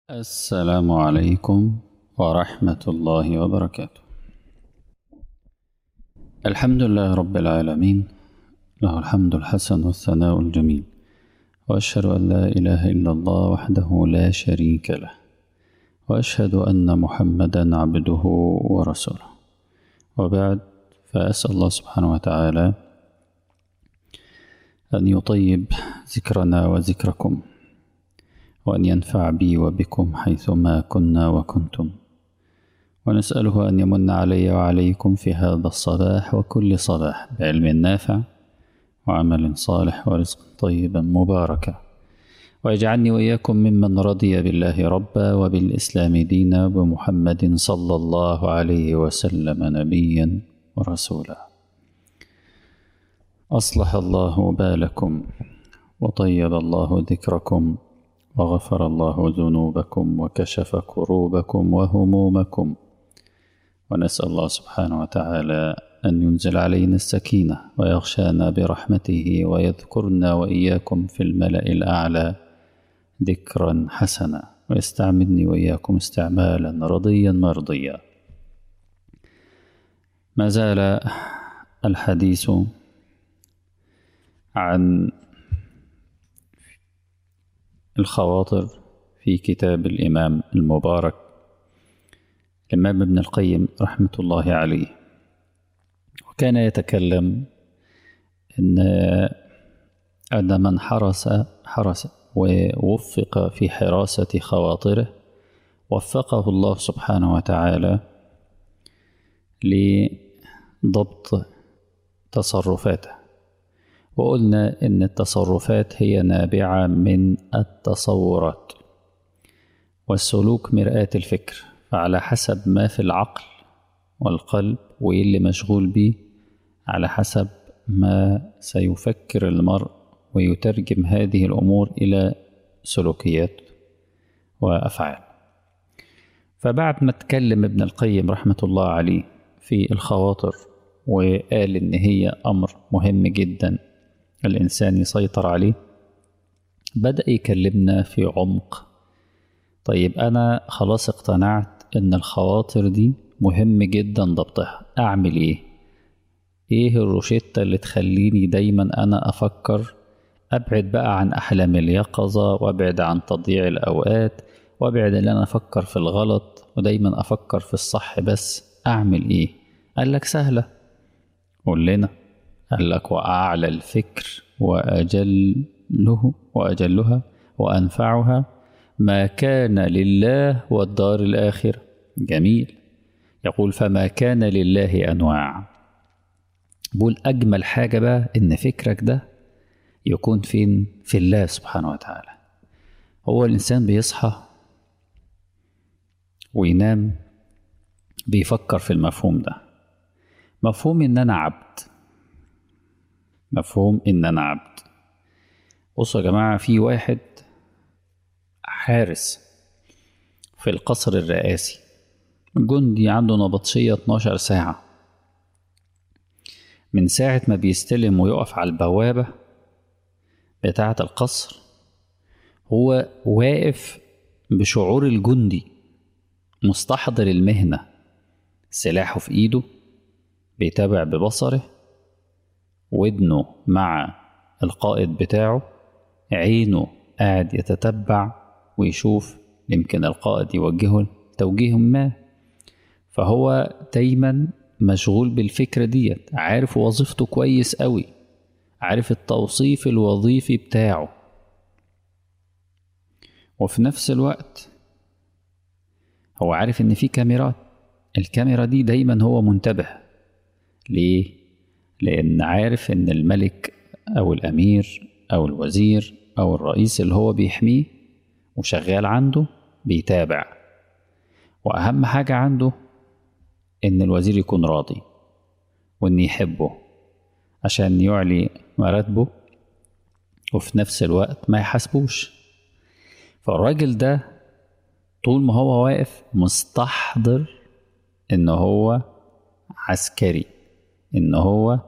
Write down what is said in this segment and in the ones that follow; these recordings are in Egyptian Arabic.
السلام عليكم ورحمة الله وبركاته الحمد لله رب العالمين له الحمد الحسن والثناء الجميل وأشهد أن لا إله إلا الله وحده لا شريك له وأشهد أن محمدا عبده ورسوله وبعد فأسأل الله سبحانه وتعالى أن يطيب ذكرنا وذكركم وأن ينفع بي وبكم حيثما كنا وكنتم ونسأله أن يمن علي وعليكم في هذا الصباح وكل صباح بعلم نافع وعمل صالح ورزق طيب مباركا ويجعلني وإياكم ممن رضي بالله ربا وبالإسلام دينا ومحمد صلى الله عليه وسلم نبيا ورسولا أصلح الله بالكم وطيب الله ذكركم وغفر الله ذنوبكم وكشف كروبكم وهمومكم ونسأل الله سبحانه وتعالى أن ينزل علينا السكينة ويغشانا برحمته ويذكرنا وإياكم في الملأ الأعلى ذكرا حسنا ويستعملني وإياكم استعمالا رضيا مرضيا ما زال الحديث عن الخواطر في كتاب الإمام المبارك الإمام ابن القيم رحمة الله عليه وكان يتكلم إن أن من حرس حرس ووفق في حراسة خواطره وفقه الله سبحانه وتعالى لضبط تصرفاته وقلنا إن التصرفات هي نابعة من التصورات والسلوك مرآة الفكر فعلى حسب ما في العقل والقلب وإيه اللي مشغول بيه على حسب ما سيفكر المرء ويترجم هذه الأمور إلى سلوكيات وأفعال فبعد ما اتكلم ابن القيم رحمة الله عليه في الخواطر وقال إن هي أمر مهم جدا الإنسان يسيطر عليه بدأ يكلمنا في عمق طيب أنا خلاص اقتنعت إن الخواطر دي مهم جدا ضبطها أعمل إيه؟ إيه الروشتة اللي تخليني دايما أنا أفكر أبعد بقى عن أحلام اليقظة وأبعد عن تضييع الأوقات وأبعد إن أنا أفكر في الغلط ودايما أفكر في الصح بس أعمل إيه؟ قال لك سهلة قول لنا قال لك وأعلى الفكر وأجله وأجلها وأنفعها ما كان لله والدار الآخرة جميل يقول فما كان لله أنواع بقول أجمل حاجة بقى إن فكرك ده يكون فين في الله سبحانه وتعالى هو الإنسان بيصحى وينام بيفكر في المفهوم ده مفهوم إن أنا عبد مفهوم إن أنا عبد بصوا يا جماعة في واحد حارس في القصر الرئاسي جندي عنده نبطشية 12 ساعة من ساعة ما بيستلم ويقف على البوابة بتاعة القصر هو واقف بشعور الجندي مستحضر المهنة سلاحه في إيده بيتابع ببصره ودنه مع القائد بتاعه عينه قاعد يتتبع ويشوف يمكن القائد يوجهه توجيه ما فهو دايما مشغول بالفكرة ديت عارف وظيفته كويس قوي عارف التوصيف الوظيفي بتاعه وفي نفس الوقت هو عارف ان في كاميرات الكاميرا دي دايما هو منتبه ليه لان عارف ان الملك او الامير او الوزير او الرئيس اللي هو بيحميه وشغال عنده بيتابع واهم حاجه عنده ان الوزير يكون راضي وان يحبه عشان يعلي مراتبه وفي نفس الوقت ما يحاسبوش فالراجل ده طول ما هو واقف مستحضر ان هو عسكري ان هو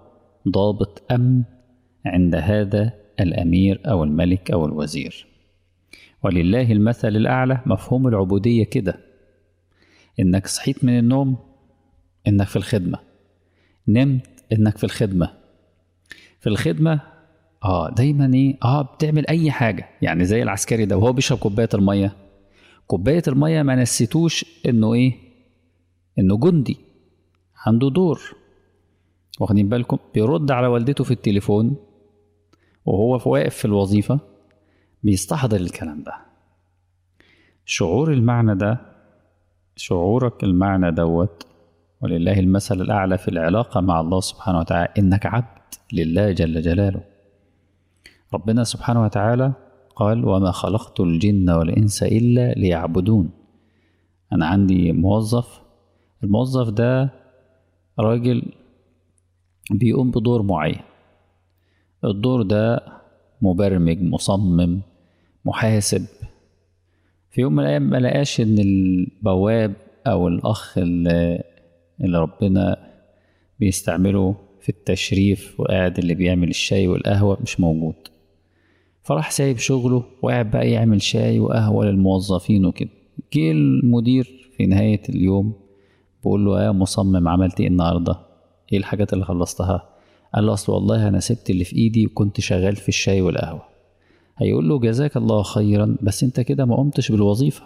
ضابط امن عند هذا الامير او الملك او الوزير ولله المثل الأعلى مفهوم العبودية كده إنك صحيت من النوم إنك في الخدمة نمت إنك في الخدمة في الخدمة اه دايما ايه اه بتعمل اي حاجه يعني زي العسكري ده وهو بيشرب كوبايه الميه كوبايه الميه ما نسيتوش انه ايه انه جندي عنده دور واخدين بالكم بيرد على والدته في التليفون وهو واقف في الوظيفه بيستحضر الكلام ده شعور المعنى ده شعورك المعنى دوت ولله المثل الأعلى في العلاقة مع الله سبحانه وتعالى إنك عبد لله جل جلاله ربنا سبحانه وتعالى قال وما خلقت الجن والإنس إلا ليعبدون أنا عندي موظف الموظف ده راجل بيقوم بدور معين الدور ده مبرمج مصمم محاسب في يوم من الأيام ما لقاش إن البواب أو الأخ اللي, اللي ربنا بيستعمله في التشريف وقاعد اللي بيعمل الشاي والقهوة مش موجود فراح سايب شغله وقاعد بقى يعمل شاي وقهوة للموظفين وكده جه المدير في نهاية اليوم بقول له يا مصمم عملت ايه النهاردة ايه الحاجات اللي خلصتها قال له اصل والله انا سبت اللي في ايدي وكنت شغال في الشاي والقهوة هيقول له جزاك الله خيرا بس انت كده ما قمتش بالوظيفة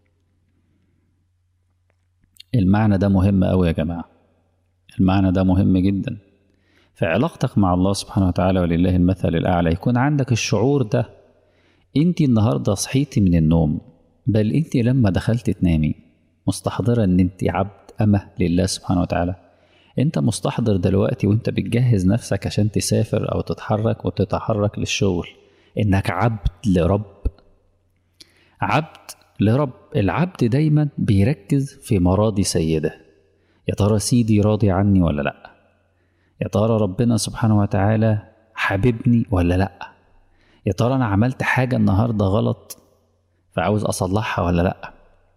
المعنى ده مهم قوي يا جماعة المعنى ده مهم جدا في علاقتك مع الله سبحانه وتعالى ولله المثل الأعلى يكون عندك الشعور ده انت النهاردة صحيتي من النوم بل انت لما دخلت تنامي مستحضرة ان انت عبد أمة لله سبحانه وتعالى انت مستحضر دلوقتي وانت بتجهز نفسك عشان تسافر او تتحرك وتتحرك للشغل انك عبد لرب عبد لرب العبد دايما بيركز في مراضي سيده يا ترى سيدي راضي عني ولا لا يا ترى ربنا سبحانه وتعالى حبيبني ولا لا يا ترى انا عملت حاجه النهارده غلط فعاوز اصلحها ولا لا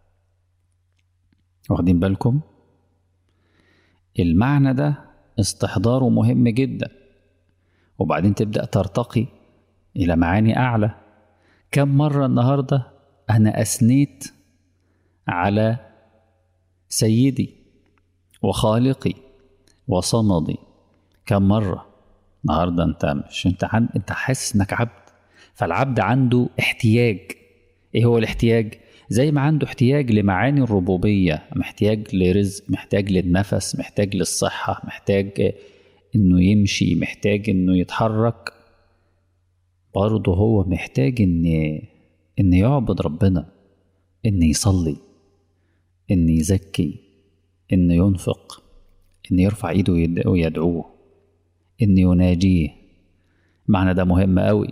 واخدين بالكم المعنى ده استحضاره مهم جدا وبعدين تبدا ترتقي الى معاني اعلى كم مره النهارده انا اثنيت على سيدي وخالقي وصمدي كم مرة النهاردة انت مش انت عن... انت حاسس انك عبد فالعبد عنده احتياج ايه هو الاحتياج زي ما عنده احتياج لمعاني الربوبية محتاج لرزق محتاج للنفس محتاج للصحة محتاج انه يمشي محتاج انه يتحرك برضه هو محتاج ان ان يعبد ربنا ان يصلي ان يزكي ان ينفق ان يرفع ايده ويدعوه ان يناجيه معنى ده مهم قوي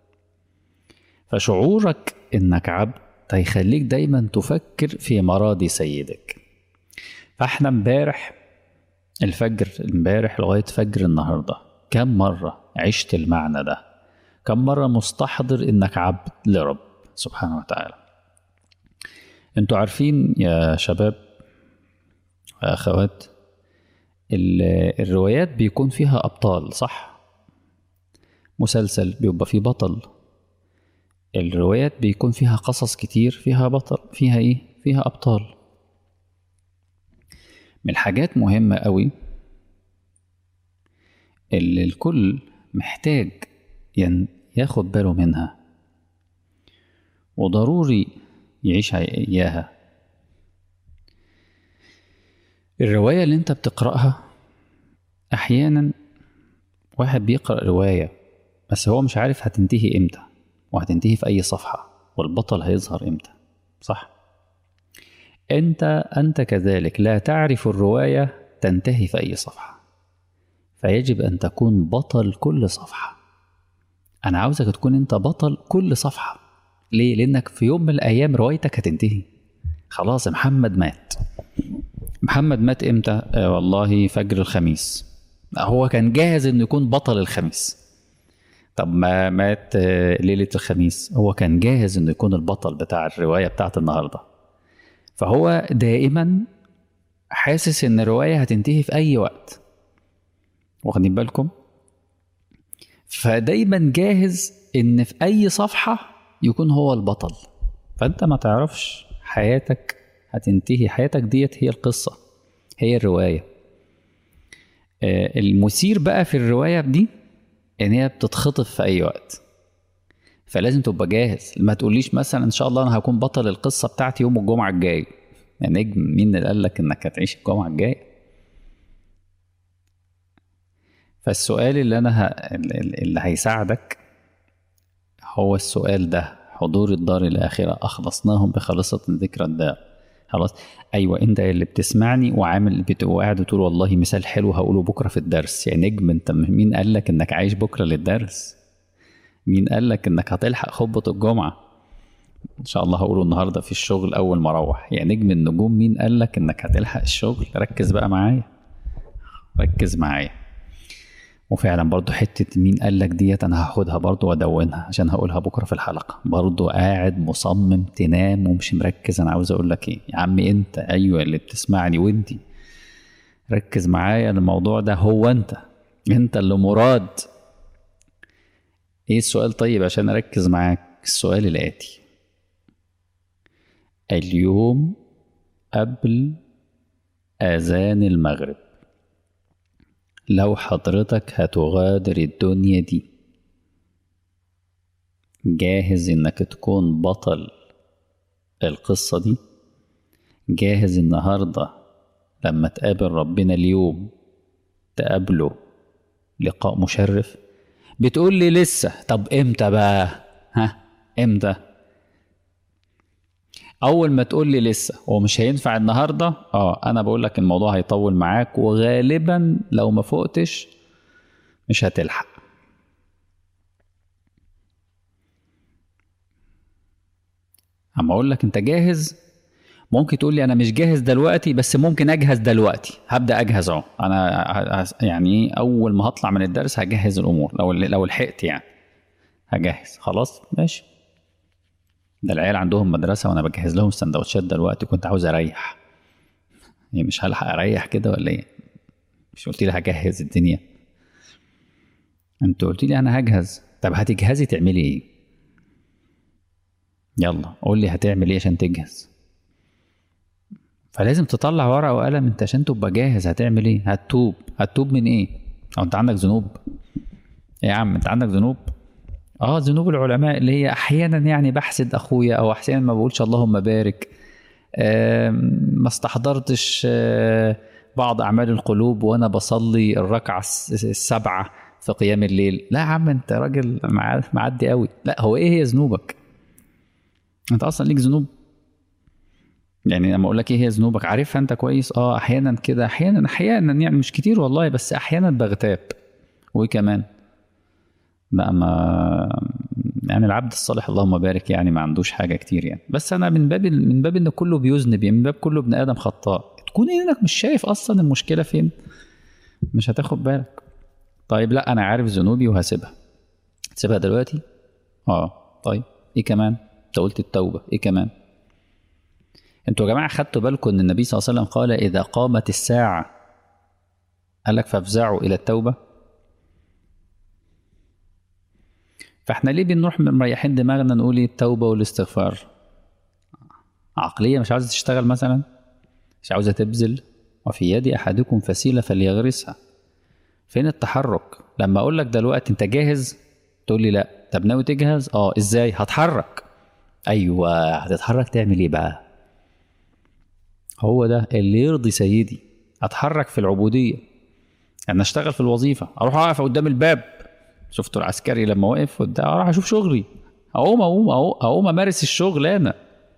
فشعورك انك عبد هيخليك دايما تفكر في مراضي سيدك فاحنا امبارح الفجر امبارح لغايه فجر النهارده كم مره عشت المعنى ده كم مره مستحضر انك عبد لرب سبحانه وتعالى انتوا عارفين يا شباب واخوات الروايات بيكون فيها ابطال صح مسلسل بيبقى فيه بطل الروايات بيكون فيها قصص كتير فيها بطل فيها ايه فيها ابطال من الحاجات مهمة قوي اللي الكل محتاج ياخد باله منها وضروري يعيش إياها الرواية اللي انت بتقرأها أحيانا واحد بيقرأ رواية بس هو مش عارف هتنتهي امتى وهتنتهي في أي صفحة والبطل هيظهر امتى صح انت انت كذلك لا تعرف الرواية تنتهي في أي صفحة فيجب أن تكون بطل كل صفحة أنا عاوزك تكون أنت بطل كل صفحة ليه؟ لأنك في يوم من الأيام روايتك هتنتهي خلاص محمد مات محمد مات امتى؟ آه والله فجر الخميس هو كان جاهز انه يكون بطل الخميس طب ما مات آه ليلة الخميس هو كان جاهز انه يكون البطل بتاع الرواية بتاعت النهاردة فهو دائما حاسس ان الرواية هتنتهي في اي وقت واخدين بالكم فدايما جاهز ان في اي صفحة يكون هو البطل فانت ما تعرفش حياتك هتنتهي حياتك ديت هي القصة هي الرواية آه، المثير بقى في الرواية دي ان هي بتتخطف في اي وقت فلازم تبقى جاهز ما تقوليش مثلا ان شاء الله انا هكون بطل القصة بتاعتي يوم الجمعة الجاي يا نجم مين اللي قال لك انك هتعيش الجمعة الجاية فالسؤال اللي انا ه... اللي هيساعدك هو السؤال ده حضور الدار الآخرة أخلصناهم بخالصة ذكرى الدار خلاص أيوة أنت اللي بتسمعني وعامل بت... وقاعد تقول والله مثال حلو هقوله بكرة في الدرس يا نجم أنت مين قال لك إنك عايش بكرة للدرس مين قال لك إنك هتلحق خطبة الجمعة إن شاء الله هقوله النهاردة في الشغل أول ما أروح يا نجم النجوم مين قال لك إنك هتلحق الشغل ركز بقى معايا ركز معايا وفعلا برضو حتة مين قال لك ديت أنا هاخدها برضو وأدونها عشان هقولها بكرة في الحلقة برضو قاعد مصمم تنام ومش مركز أنا عاوز أقول لك إيه يا عم أنت أيوة اللي بتسمعني وأنتي ركز معايا الموضوع ده هو أنت أنت اللي مراد إيه السؤال طيب عشان أركز معاك السؤال الآتي اليوم قبل آذان المغرب لو حضرتك هتغادر الدنيا دي جاهز انك تكون بطل القصة دي جاهز النهاردة لما تقابل ربنا اليوم تقابله لقاء مشرف بتقول لي لسه طب امتى بقى ها امتى اول ما تقول لي لسه ومش هينفع النهارده اه انا بقول لك الموضوع هيطول معاك وغالبا لو ما فقتش مش هتلحق اما اقول لك انت جاهز ممكن تقول لي انا مش جاهز دلوقتي بس ممكن اجهز دلوقتي هبدا اجهز اهو انا يعني اول ما هطلع من الدرس هجهز الامور لو لو لحقت يعني هجهز خلاص ماشي ده العيال عندهم مدرسة وأنا بجهز لهم السندوتشات دلوقتي كنت عاوز أريح يعني مش هلحق أريح كده ولا إيه؟ مش قلت لي هجهز الدنيا أنت قلت لي أنا هجهز طب هتجهزي تعملي إيه؟ يلا قول لي هتعمل إيه عشان تجهز فلازم تطلع ورقة وقلم أنت عشان تبقى جاهز هتعمل إيه؟ هتتوب هتتوب من إيه؟ أو أنت عندك ذنوب؟ يا عم أنت عندك ذنوب؟ اه ذنوب العلماء اللي هي احيانا يعني بحسد اخويا او احيانا ما بقولش اللهم بارك ما استحضرتش بعض اعمال القلوب وانا بصلي الركعه السبعه في قيام الليل لا يا عم انت راجل معدي قوي لا هو ايه هي ذنوبك انت اصلا ليك ذنوب يعني لما اقول لك ايه هي ذنوبك عارفها انت كويس اه احيانا كده احيانا احيانا يعني مش كتير والله بس احيانا بغتاب وايه كمان لا ما يعني العبد الصالح اللهم بارك يعني ما عندوش حاجه كتير يعني بس انا من باب من باب ان كله بيذنب يعني من باب كله ابن ادم خطاء تكون انك مش شايف اصلا المشكله فين مش هتاخد بالك طيب لا انا عارف ذنوبي وهسيبها تسيبها دلوقتي اه طيب ايه كمان انت قلت التوبه ايه كمان انتوا يا جماعه خدتوا بالكم ان النبي صلى الله عليه وسلم قال اذا قامت الساعه قال لك فافزعوا الى التوبه فاحنا ليه بنروح مريحين دماغنا نقول ايه التوبه والاستغفار عقليه مش عاوزه تشتغل مثلا مش عاوزه تبذل وفي يد احدكم فسيله فليغرسها فين التحرك لما اقول لك دلوقتي انت جاهز تقول لي لا طب ناوي تجهز اه ازاي هتحرك ايوه هتتحرك تعمل ايه بقى هو ده اللي يرضي سيدي اتحرك في العبوديه انا اشتغل في الوظيفه اروح اقف قدام الباب شفتوا العسكري لما وقف قدام اروح اشوف شغلي اقوم اقوم اقوم امارس الشغل انا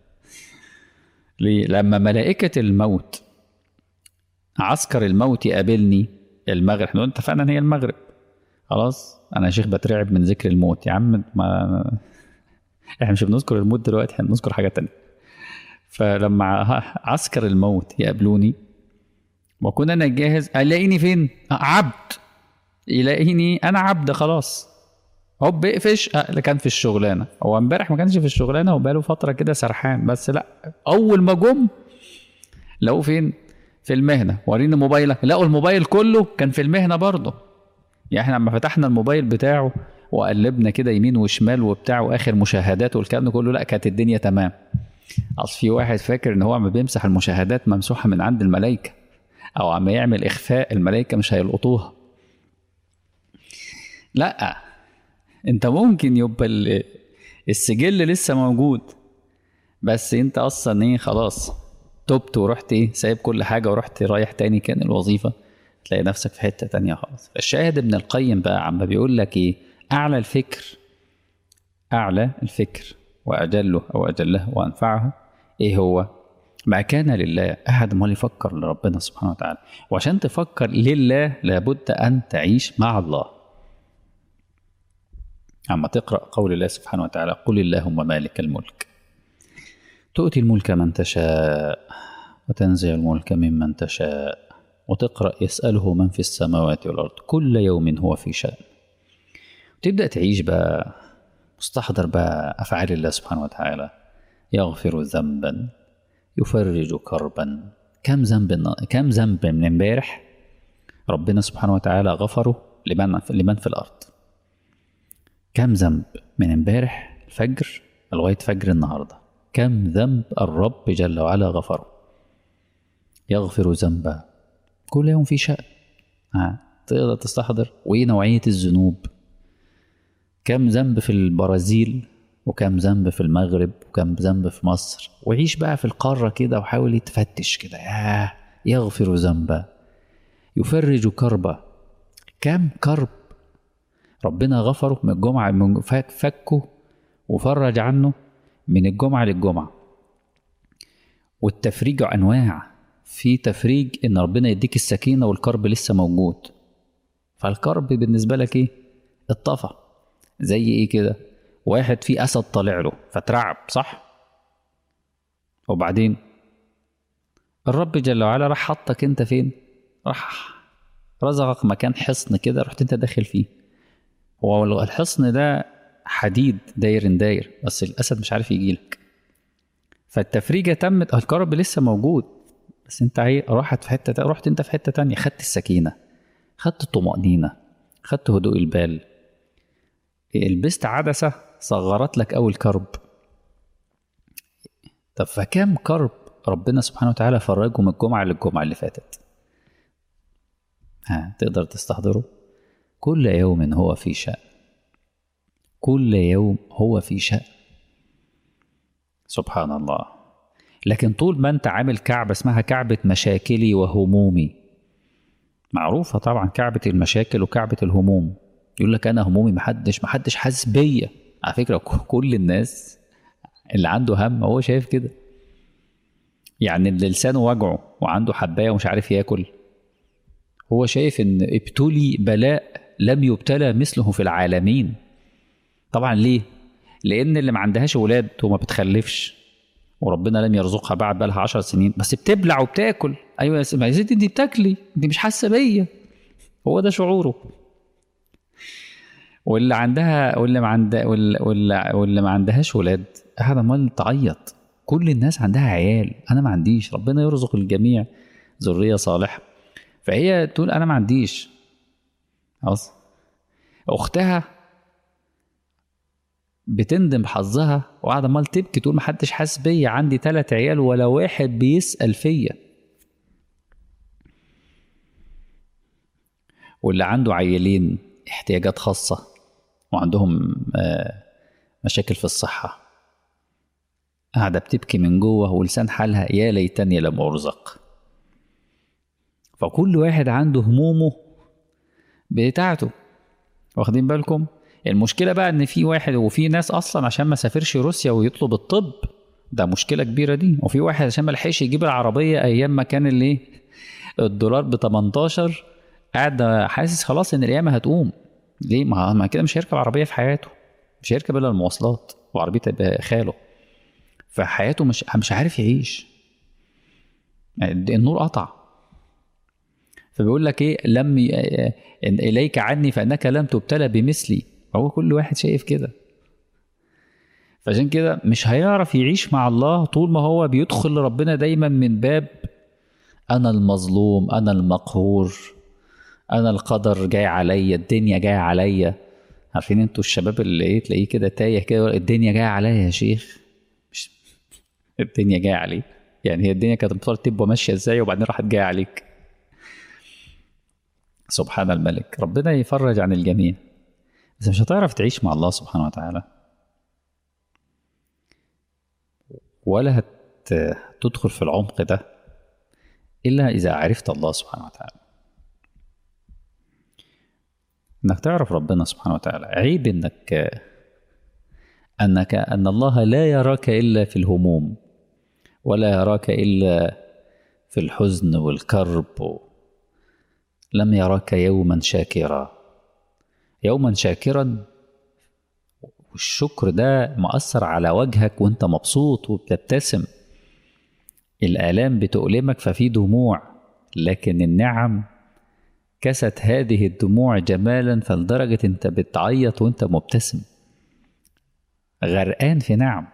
ليه لما ملائكه الموت عسكر الموت يقابلني المغرب احنا اتفقنا ان هي المغرب خلاص انا يا شيخ بترعب من ذكر الموت يا عم ما احنا مش بنذكر الموت دلوقتي احنا بنذكر حاجه تانية فلما عسكر الموت يقابلوني واكون انا جاهز الاقيني فين عبد يلاقيني انا عبد خلاص هوب اقفش اللي كان في الشغلانه هو امبارح ما كانش في الشغلانه وبقاله فتره كده سرحان بس لا اول ما جم لقوه فين في المهنه وريني موبايلك لقوا الموبايل كله كان في المهنه برضه يعني احنا لما فتحنا الموبايل بتاعه وقلبنا كده يمين وشمال وبتاع واخر مشاهدات والكلام ده كله لا كانت الدنيا تمام اصل في واحد فاكر ان هو عم بيمسح المشاهدات ممسوحه من عند الملائكه او عم يعمل اخفاء الملائكه مش هيلقطوها لا انت ممكن يبقى ال- السجل لسه موجود بس انت اصلا ايه خلاص تبت ورحت ايه سايب كل حاجه ورحت رايح تاني كان الوظيفه تلاقي نفسك في حته تانية خالص الشاهد ابن القيم بقى عم بيقول لك ايه اعلى الفكر اعلى الفكر واجله او اجله وانفعه ايه هو ما كان لله احد امال يفكر لربنا سبحانه وتعالى وعشان تفكر لله لابد ان تعيش مع الله عما تقرا قول الله سبحانه وتعالى قل اللهم مالك الملك تؤتي الملك من تشاء وتنزع الملك ممن تشاء وتقرا يساله من في السماوات والارض كل يوم هو في شان تبدا تعيش بقى مستحضر بقى افعال الله سبحانه وتعالى يغفر ذنبا يفرج كربا كم ذنب كم ذنب من امبارح ربنا سبحانه وتعالى غفره لمن لمن في الارض كم ذنب من امبارح الفجر لغايه فجر النهارده كم ذنب الرب جل وعلا غفره يغفر ذنبا كل يوم في شأن ها تقدر تستحضر وايه نوعيه الذنوب كم ذنب في البرازيل وكم ذنب في المغرب وكم ذنب في مصر وعيش بقى في القارة كده وحاول تفتش كده ياه يغفر ذنبا يفرج كربا كم كرب ربنا غفره من الجمعة من فك فكه وفرج عنه من الجمعة للجمعة والتفريج أنواع في تفريج إن ربنا يديك السكينة والكرب لسه موجود فالكرب بالنسبة لك إيه؟ اتطفى زي إيه كده؟ واحد في أسد طالع له فترعب صح؟ وبعدين الرب جل وعلا راح حطك أنت فين؟ راح رزقك مكان حصن كده رحت أنت داخل فيه هو الحصن ده حديد داير داير بس الاسد مش عارف يجيلك فالتفريجه تمت الكرب لسه موجود بس انت عاي... راحت في حته تا... رحت انت في حته تانية خدت السكينه خدت الطمانينه خدت هدوء البال لبست عدسه صغرت لك اول كرب طب فكام كرب ربنا سبحانه وتعالى فرجه من الجمعه للجمعه اللي فاتت ها تقدر تستحضره كل يوم هو في شأن كل يوم هو في شأن سبحان الله لكن طول ما انت عامل كعبة اسمها كعبة مشاكلي وهمومي معروفة طبعا كعبة المشاكل وكعبة الهموم يقول لك انا همومي محدش محدش حاسس بيا على فكرة كل الناس اللي عنده هم هو شايف كده يعني اللي لسانه وجعه وعنده حباية ومش عارف ياكل هو شايف ان ابتلي بلاء لم يبتلى مثله في العالمين طبعا ليه لان اللي ما عندهاش ولاد وما بتخلفش وربنا لم يرزقها بعد بقالها عشر سنين بس بتبلع وبتاكل ايوه يا ستي انت بتاكلي انت مش حاسه بيا هو ده شعوره واللي عندها واللي ما عندها واللي, واللي ما عندهاش ولاد قاعده امال تعيط كل الناس عندها عيال انا ما عنديش ربنا يرزق الجميع ذريه صالحه فهي تقول انا ما عنديش خلاص اختها بتندم حظها وقاعده امال تبكي تقول محدش حاسس بيا عندي ثلاث عيال ولا واحد بيسال فيا واللي عنده عيالين احتياجات خاصه وعندهم مشاكل في الصحه قاعده بتبكي من جوه ولسان حالها يا ليتني لم ارزق فكل واحد عنده همومه بتاعته واخدين بالكم المشكله بقى ان في واحد وفي ناس اصلا عشان ما سافرش روسيا ويطلب الطب ده مشكله كبيره دي وفي واحد عشان ما لحقش يجيب العربيه ايام ما كان الايه الدولار ب 18 قاعد حاسس خلاص ان القيامه هتقوم ليه ما, ما كده مش هيركب عربيه في حياته مش هيركب الا المواصلات وعربيه خاله فحياته مش مش عارف يعيش النور قطع فبيقول لك ايه لم ي... اليك عني فانك لم تبتلى بمثلي هو كل واحد شايف كده فعشان كده مش هيعرف يعيش مع الله طول ما هو بيدخل لربنا دايما من باب انا المظلوم انا المقهور انا القدر جاي عليا الدنيا جايه عليا عارفين انتوا الشباب اللي ايه تلاقيه كده تايه كده الدنيا جايه عليا يا شيخ مش الدنيا جايه عليه يعني هي الدنيا كانت المفروض تبقى ماشيه ازاي وبعدين راحت جايه عليك سبحان الملك ربنا يفرج عن الجميع بس مش هتعرف تعيش مع الله سبحانه وتعالى ولا هتدخل في العمق ده إلا إذا عرفت الله سبحانه وتعالى إنك تعرف ربنا سبحانه وتعالى عيب إنك أنك أن الله لا يراك إلا في الهموم ولا يراك إلا في الحزن والكرب لم يراك يوما شاكرا يوما شاكرا والشكر ده مأثر على وجهك وانت مبسوط وبتبتسم الآلام بتؤلمك ففي دموع لكن النعم كست هذه الدموع جمالا فلدرجة انت بتعيط وانت مبتسم غرقان في نعم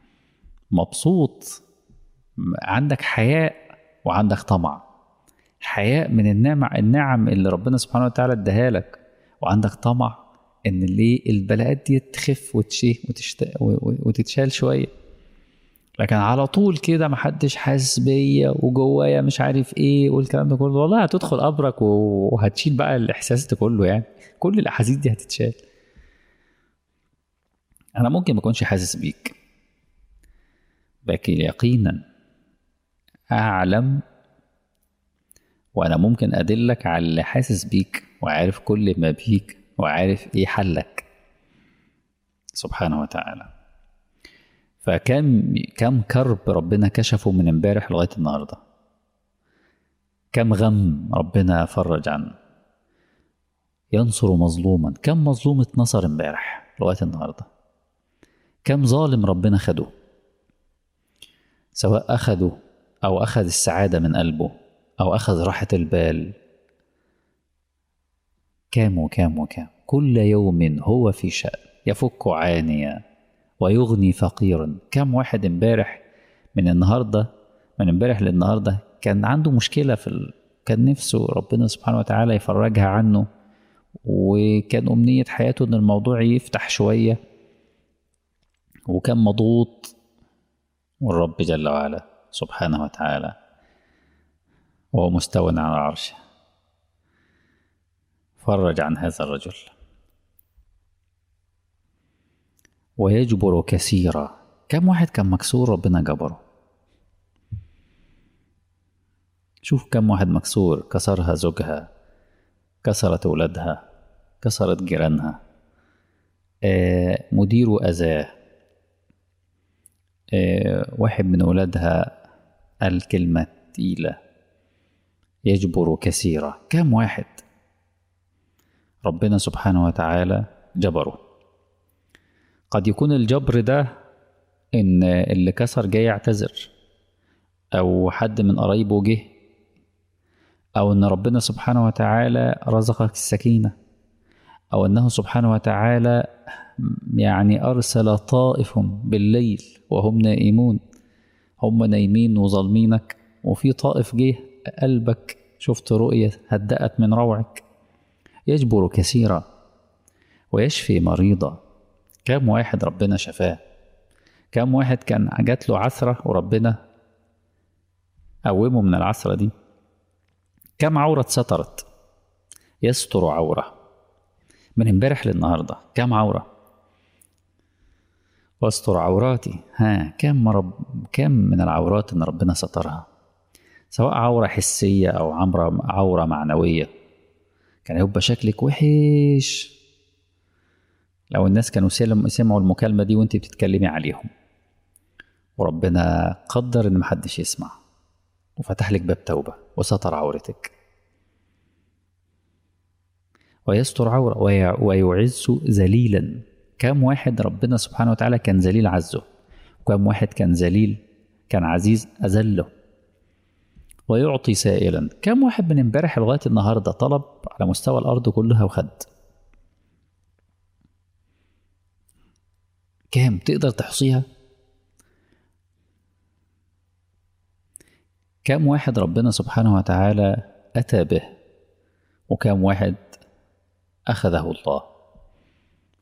مبسوط عندك حياء وعندك طمع حياء من النعم النعم اللي ربنا سبحانه وتعالى اداها لك وعندك طمع ان ليه البلاءات دي تخف وتشيه وتشت... وتتشال شويه لكن على طول كده محدش حاسس بيا وجوايا مش عارف ايه والكلام ده كله والله هتدخل قبرك وهتشيل بقى الاحساس ده كله يعني كل الاحاسيس دي هتتشال انا ممكن ما اكونش حاسس بيك لكن يقينا اعلم وانا ممكن ادلك على اللي حاسس بيك وعارف كل ما بيك وعارف ايه حلك سبحانه وتعالى فكم كم كرب ربنا كشفه من امبارح لغايه النهارده كم غم ربنا فرج عنه ينصر مظلوما كم مظلوم اتنصر امبارح لغايه النهارده كم ظالم ربنا خده سواء اخده او اخذ السعاده من قلبه او اخذ راحه البال كام وكام وكام كل يوم هو في شأن يفك عانيا ويغني فقيرا كم واحد امبارح من النهارده من امبارح للنهارده كان عنده مشكله في ال... كان نفسه ربنا سبحانه وتعالى يفرجها عنه وكان أمنية حياته إن الموضوع يفتح شوية وكان مضغوط والرب جل وعلا سبحانه وتعالى وهو مستوى على عرشه فرج عن هذا الرجل ويجبر كثيرا كم واحد كان مكسور ربنا جبره شوف كم واحد مكسور كسرها زوجها كسرت ولادها كسرت جيرانها آه مديره أذاه آه واحد من ولادها قال كلمة تقيلة يجبر كثيرا كم واحد ربنا سبحانه وتعالى جبره قد يكون الجبر ده ان اللي كسر جاي يعتذر او حد من قرايبه جه او ان ربنا سبحانه وتعالى رزقك السكينه او انه سبحانه وتعالى يعني ارسل طائف بالليل وهم نائمون هم نايمين وظالمينك وفي طائف جه قلبك شفت رؤيه هدأت من روعك يجبر كثيرا ويشفي مريضا كم واحد ربنا شفاه كم واحد كان جات له عثرة وربنا قومه من العثرة دي كم عورة سترت يستر عورة من امبارح للنهاردة كم عورة واستر عوراتي ها كم رب كم من العورات ان ربنا سترها سواء عورة حسية أو عورة عورة معنوية كان هيبقى شكلك وحش لو الناس كانوا سمعوا المكالمة دي وانت بتتكلمي عليهم وربنا قدر ان محدش يسمع وفتح لك باب توبة وستر عورتك ويستر عورة ويعز ذليلا كم واحد ربنا سبحانه وتعالى كان ذليل عزه وكم واحد كان ذليل كان عزيز أذله ويعطي سائلا كم واحد من امبارح لغاية النهاردة طلب على مستوى الأرض كلها وخد كام تقدر تحصيها كم واحد ربنا سبحانه وتعالى أتى به وكم واحد أخذه الله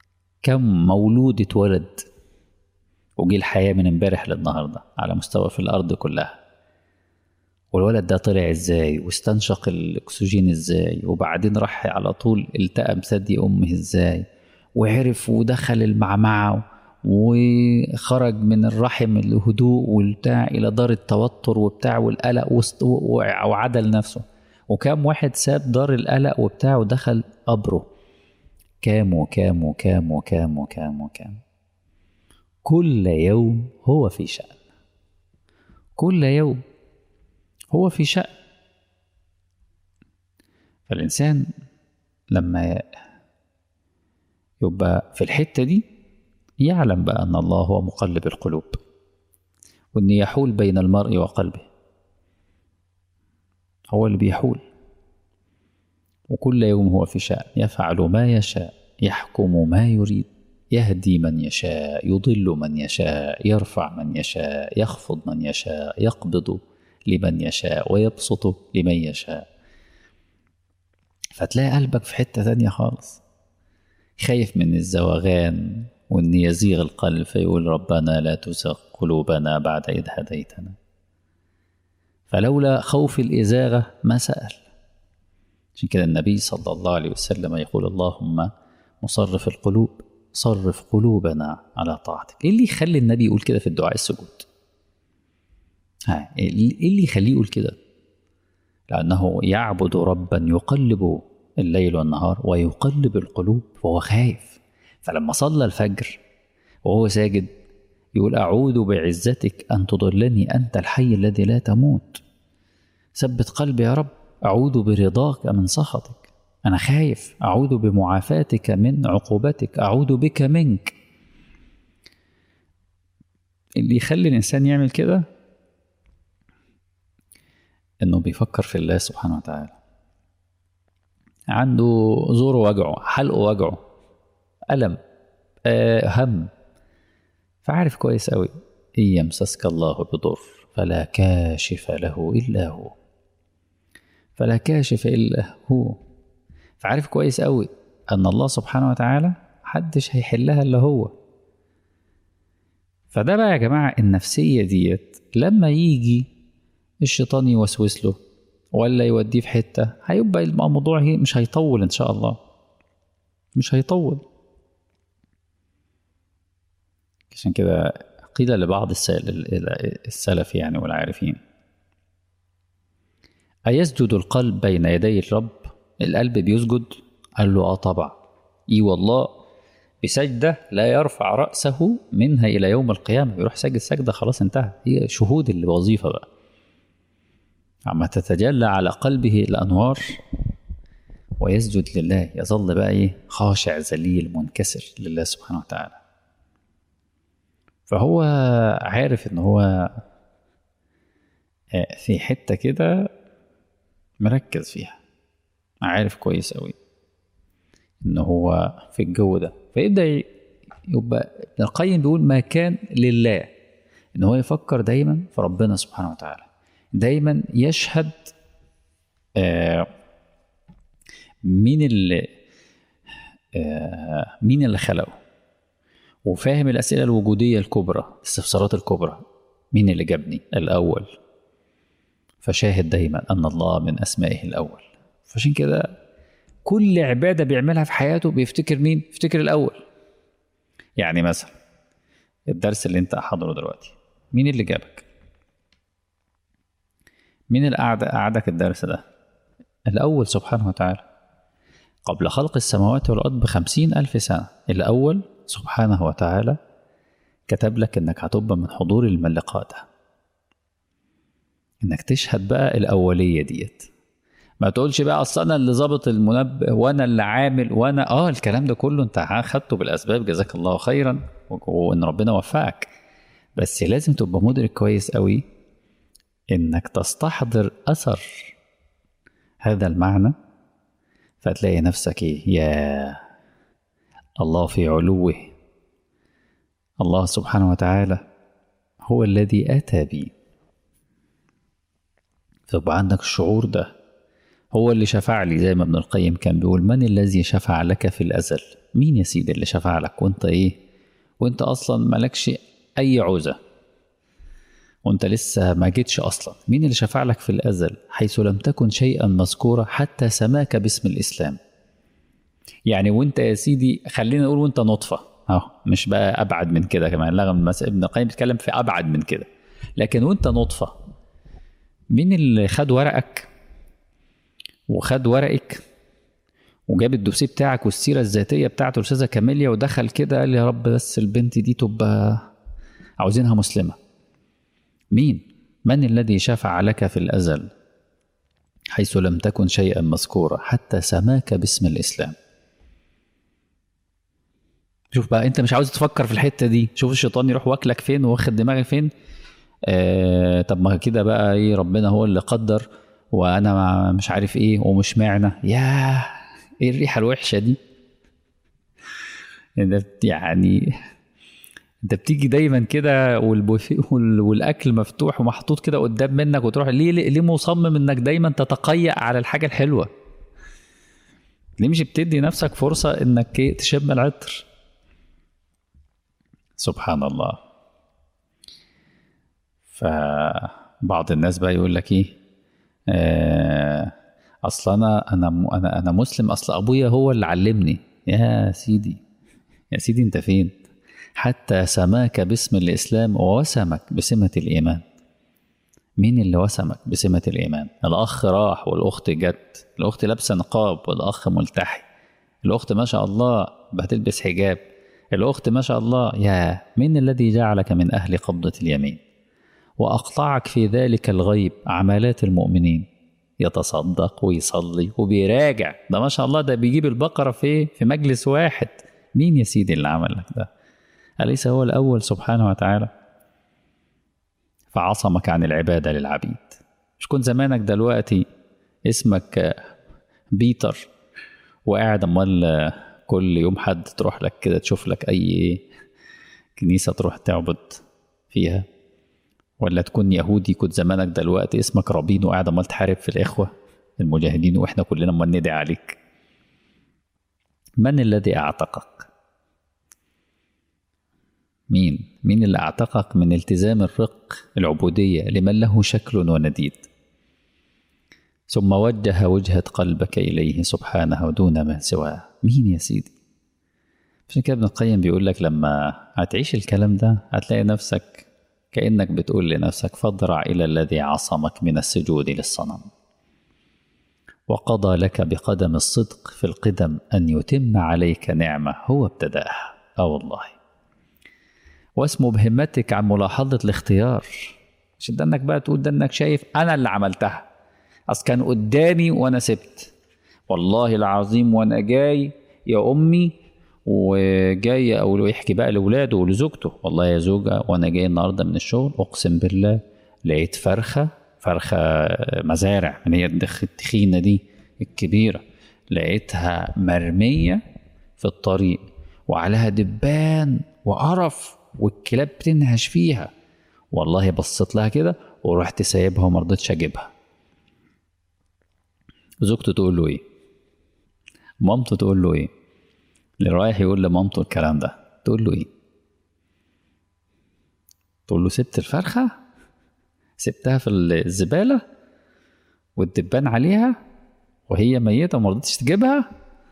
كم مولود اتولد وجي الحياة من امبارح للنهاردة على مستوى في الأرض كلها والولد ده طلع ازاي واستنشق الأكسجين ازاي وبعدين راح على طول التأم ثدي أمه ازاي وعرف ودخل المعمعة وخرج من الرحم الهدوء والبتاع إلى دار التوتر وبتاع والقلق وست- وعدل نفسه وكام واحد ساب دار القلق وبتاع ودخل قبره كام وكام وكام وكام وكام وكام كل يوم هو في شأن كل يوم هو في شأن فالإنسان لما يبقى في الحتة دي يعلم بقى أن الله هو مقلب القلوب وأن يحول بين المرء وقلبه هو اللي بيحول وكل يوم هو في شأن يفعل ما يشاء يحكم ما يريد يهدي من يشاء يضل من يشاء يرفع من يشاء يخفض من يشاء يقبض لمن يشاء ويبسط لمن يشاء فتلاقي قلبك في حتة تانية خالص خايف من الزوغان وان يزيغ القلب فيقول ربنا لا تزغ قلوبنا بعد إذ هديتنا فلولا خوف الإزاغة ما سأل عشان كده النبي صلى الله عليه وسلم يقول اللهم مصرف القلوب صرف قلوبنا على طاعتك ايه اللي يخلي النبي يقول كده في الدعاء السجود ها ايه اللي يخليه يقول كده لأنه يعبد ربا يقلب الليل والنهار ويقلب القلوب فهو خايف فلما صلى الفجر وهو ساجد يقول أعوذ بعزتك أن تضلني أنت الحي الذي لا تموت ثبت قلبي يا رب أعوذ برضاك من سخطك أنا خايف أعوذ بمعافاتك من عقوبتك أعوذ بك منك اللي يخلي الإنسان يعمل كده إنه بيفكر في الله سبحانه وتعالى عنده زوره وجعه حلقه وجعه ألم آه هم فعارف كويس أوي إن يمسسك الله بضر فلا كاشف له إلا هو فلا كاشف إلا هو فعارف كويس أوي أن الله سبحانه وتعالى محدش هيحلها إلا هو فده بقى يا جماعة النفسية ديت لما يجي الشيطان يوسوس له ولا يوديه في حتة هيبقى الموضوع هي مش هيطول إن شاء الله مش هيطول عشان كده قيل لبعض السلف يعني والعارفين أيسجد القلب بين يدي الرب القلب بيسجد قال له آه طبعا إي والله بسجدة لا يرفع رأسه منها إلى يوم القيامة بيروح سجد سجدة خلاص انتهى هي شهود الوظيفة بقى عما تتجلى على قلبه الأنوار ويسجد لله يظل بقى إيه خاشع ذليل منكسر لله سبحانه وتعالى فهو عارف إن هو في حتة كده مركز فيها عارف كويس أوي إن هو في الجو ده فيبدأ يبقى ابن القيم بيقول ما كان لله إن هو يفكر دايما في ربنا سبحانه وتعالى دايما يشهد آه مين اللي آه مين اللي خلقه وفاهم الأسئلة الوجودية الكبرى الاستفسارات الكبرى مين اللي جابني الأول فشاهد دايما أن الله من أسمائه الأول فعشان كده كل عبادة بيعملها في حياته بيفتكر مين؟ يفتكر الأول يعني مثلا الدرس اللي انت حاضره دلوقتي مين اللي جابك؟ مين اللي قعد قعدك الدرس ده؟ الأول سبحانه وتعالى قبل خلق السماوات والأرض بخمسين ألف سنة الأول سبحانه وتعالى كتب لك إنك هتبقى من حضور الملقاء ده إنك تشهد بقى الأولية ديت ما تقولش بقى أصل أنا اللي ظابط المنبه وأنا اللي عامل وأنا آه الكلام ده كله أنت أخدته بالأسباب جزاك الله خيرا وإن ربنا وفقك بس لازم تبقى مدرك كويس قوي إنك تستحضر أثر هذا المعنى فتلاقي نفسك إيه يا الله في علوه الله سبحانه وتعالى هو الذي أتى بي فيبقى عندك الشعور ده هو اللي شفع لي زي ما ابن القيم كان بيقول من الذي شفع لك في الأزل مين يا سيدي اللي شفع لك وانت ايه وانت اصلا مالكش اي عوزة وانت لسه ما جيتش اصلا مين اللي شفع لك في الأزل حيث لم تكن شيئا مذكورا حتى سماك باسم الإسلام يعني وانت يا سيدي خلينا نقول وانت نطفة اهو مش بقى ابعد من كده كمان لا ابن القيم بيتكلم في ابعد من كده لكن وانت نطفة مين اللي خد ورقك وخد ورقك وجاب الدوسيه بتاعك والسيره الذاتيه بتاعته الاستاذه كاميليا ودخل كده قال يا رب بس البنت دي تبقى عاوزينها مسلمه مين من الذي شفع لك في الازل حيث لم تكن شيئا مذكورا حتى سماك باسم الاسلام شوف بقى انت مش عاوز تفكر في الحته دي شوف الشيطان يروح واكلك فين واخد دماغك فين آه طب ما كده بقى ايه ربنا هو اللي قدر وانا مش عارف ايه ومش معنى يا ايه الريحه الوحشه دي يعني انت بتيجي دايما كده والبوفيه والاكل مفتوح ومحطوط كده قدام منك وتروح ليه ليه مصمم انك دايما تتقيأ على الحاجه الحلوه ليه مش بتدي نفسك فرصه انك تشم العطر سبحان الله فبعض الناس بقى يقول لك ايه آه اصل انا انا انا انا مسلم اصل ابويا هو اللي علمني يا سيدي يا سيدي انت فين حتى سماك باسم الاسلام ووسمك بسمه الايمان مين اللي وسمك بسمه الايمان الاخ راح والاخت جت الاخت لابسه نقاب والاخ ملتحي الاخت ما شاء الله بتلبس حجاب الاخت ما شاء الله يا مين الذي جعلك من اهل قبضه اليمين واقطعك في ذلك الغيب عمالات المؤمنين يتصدق ويصلي وبيراجع ده ما شاء الله ده بيجيب البقرة في في مجلس واحد مين يا سيدي اللي عمل لك ده أليس هو الأول سبحانه وتعالى فعصمك عن العبادة للعبيد مش كنت زمانك دلوقتي اسمك بيتر وقاعد امال كل يوم حد تروح لك كده تشوف لك اي كنيسة تروح تعبد فيها ولا تكون يهودي كنت زمانك دلوقتي اسمك رابين وقاعد امال تحارب في الاخوه المجاهدين واحنا كلنا امال ندعي عليك من الذي اعتقك مين مين اللي اعتقك من التزام الرق العبوديه لمن له شكل ونديد ثم وجه وجهة قلبك إليه سبحانه دون ما سواه مين يا سيدي عشان كده ابن القيم بيقول لك لما هتعيش الكلام ده هتلاقي نفسك كأنك بتقول لنفسك فاضرع إلى الذي عصمك من السجود للصنم وقضى لك بقدم الصدق في القدم أن يتم عليك نعمة هو ابتدأها آه والله واسمه بهمتك عن ملاحظة الاختيار مش ده انك بقى تقول ده انك شايف انا اللي عملتها اصل كان قدامي وانا سبت والله العظيم وانا جاي يا امي وجاي او يحكي بقى لاولاده ولزوجته والله يا زوجة وانا جاي النهارده من الشغل اقسم بالله لقيت فرخه فرخه مزارع من هي التخينه دي الكبيره لقيتها مرميه في الطريق وعليها دبان وقرف والكلاب بتنهش فيها والله بصيت لها كده ورحت سايبها وما رضيتش اجيبها زوجته تقول له ايه مامته تقول له ايه اللي رايح يقول لمامته الكلام ده تقول له ايه تقول له سبت الفرخه سبتها في الزباله والدبان عليها وهي ميته وما رضيتش تجيبها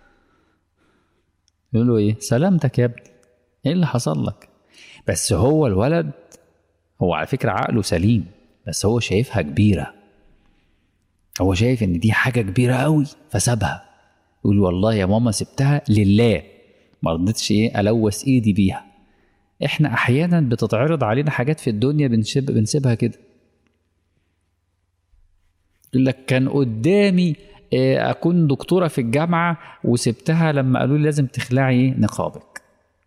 يقول له ايه سلامتك يا ابني ايه اللي حصل لك بس هو الولد هو على فكره عقله سليم بس هو شايفها كبيره هو شايف ان دي حاجه كبيره قوي فسابها يقول والله يا ماما سبتها لله ما رضيتش ايه الوث ايدي بيها احنا احيانا بتتعرض علينا حاجات في الدنيا بنسيب بنسيبها كده يقول لك كان قدامي اكون دكتوره في الجامعه وسبتها لما قالوا لي لازم تخلعي نقابك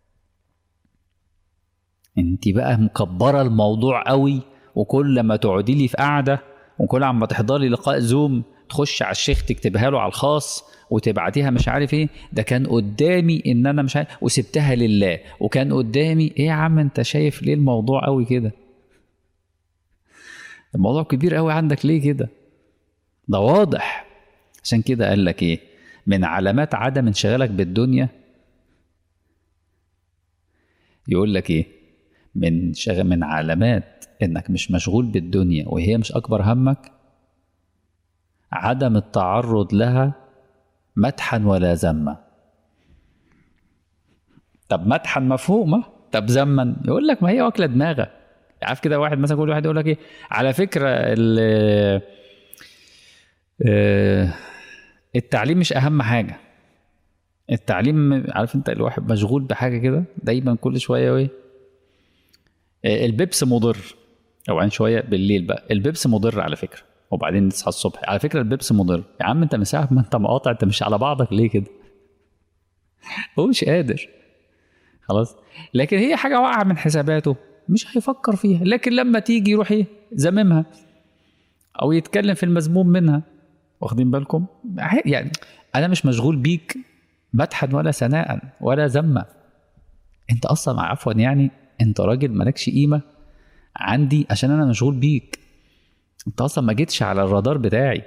انت بقى مكبره الموضوع قوي وكل ما تقعدي لي في قعده وكل عما تحضري لقاء زوم تخش على الشيخ تكتبها له على الخاص وتبعتيها مش عارف ايه ده كان قدامي ان انا مش عارف وسبتها لله وكان قدامي ايه يا عم انت شايف ليه الموضوع قوي كده الموضوع كبير قوي عندك ليه كده ده واضح عشان كده قال لك ايه من علامات عدم انشغالك بالدنيا يقول لك ايه من شغ... من علامات انك مش مشغول بالدنيا وهي مش اكبر همك عدم التعرض لها مدحا ولا ذما طب مدحا مفهومه طب ذما يقول لك ما هي واكله دماغك عارف كده واحد مثلا كل واحد يقول لك ايه على فكره ال- آه، التعليم مش اهم حاجه التعليم عارف انت الواحد مشغول بحاجه كده دايما كل شويه وايه آه، البيبس مضر او عن شويه بالليل بقى البيبس مضر على فكره وبعدين تصحى الصبح على فكره البيبس مضر يا عم انت من ساعه ما انت مقاطع انت مش على بعضك ليه كده هو مش قادر خلاص لكن هي حاجه واقعه من حساباته مش هيفكر فيها لكن لما تيجي يروح ايه زممها او يتكلم في المذموم منها واخدين بالكم يعني انا مش مشغول بيك مدحا ولا ثناء ولا ذما انت اصلا عفوا يعني انت راجل مالكش قيمه عندي عشان انا مشغول بيك انت اصلا ما جيتش على الرادار بتاعي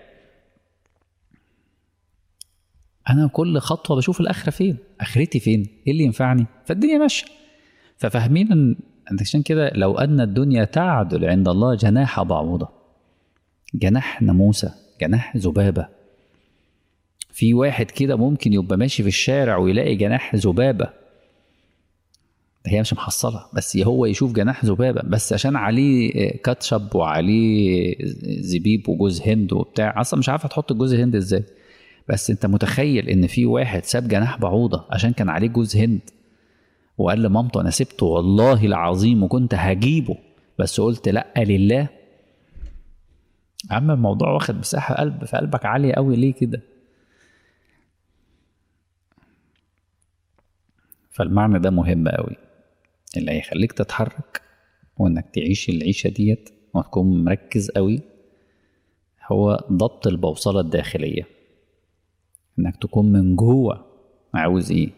انا كل خطوه بشوف الاخره فين اخرتي فين ايه اللي ينفعني فالدنيا ماشيه ففاهمين ان عشان كده لو ان الدنيا تعدل عند الله جناح بعوضه جناح ناموسه جناح ذبابه في واحد كده ممكن يبقى ماشي في الشارع ويلاقي جناح ذبابه هي مش محصله بس هو يشوف جناح ذبابه بس عشان عليه كاتشب وعليه زبيب وجوز هند وبتاع اصلا مش عارفه تحط الجوز هند ازاي بس انت متخيل ان في واحد ساب جناح بعوضه عشان كان عليه جوز هند وقال لمامته انا سبته والله العظيم وكنت هجيبه بس قلت لا لله عم الموضوع واخد مساحه قلب في قلبك عاليه قوي ليه كده فالمعنى ده مهم قوي اللي هيخليك تتحرك وانك تعيش العيشه ديت وتكون مركز قوي هو ضبط البوصله الداخليه انك تكون من جوه عاوز ايه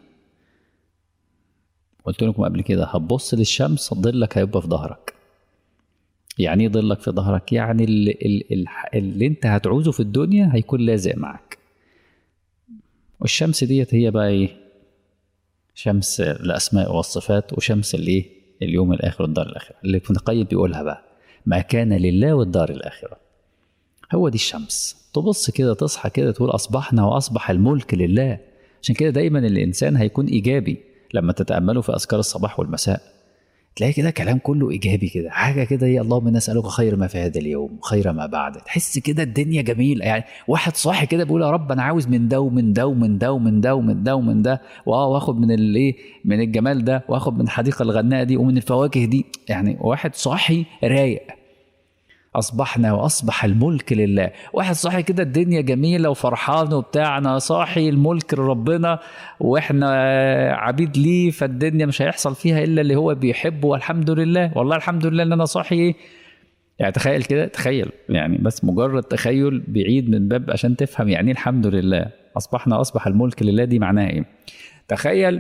قلت لكم قبل كده هتبص للشمس ظلك هيبقى في ظهرك يعني ايه ظلك في ظهرك يعني اللي, اللي, اللي انت هتعوزه في الدنيا هيكون لازق معك والشمس ديت هي بقى ايه شمس الاسماء والصفات وشمس الايه اليوم الاخر والدار الاخره اللي ابن القيم بيقولها بقى ما كان لله والدار الاخره هو دي الشمس تبص كده تصحى كده تقول اصبحنا واصبح الملك لله عشان كده دايما الانسان هيكون ايجابي لما تتامله في اذكار الصباح والمساء تلاقي كده كلام كله ايجابي كده حاجه كده يا اللهم نسالك خير ما في هذا اليوم خير ما بعد تحس كده الدنيا جميله يعني واحد صاحي كده بيقول يا رب انا عاوز من ده ومن ده ومن ده ومن ده ومن ده ومن ده واه واخد من الايه من الجمال ده واخد من الحديقه الغناء دي ومن الفواكه دي يعني واحد صاحي رايق اصبحنا واصبح الملك لله واحد صاحي كده الدنيا جميله وفرحان وبتاع انا صاحي الملك لربنا واحنا عبيد ليه فالدنيا مش هيحصل فيها الا اللي هو بيحبه والحمد لله والله الحمد لله ان انا صاحي ايه يعني تخيل كده تخيل يعني بس مجرد تخيل بعيد من باب عشان تفهم يعني ايه الحمد لله اصبحنا اصبح الملك لله دي معناها ايه تخيل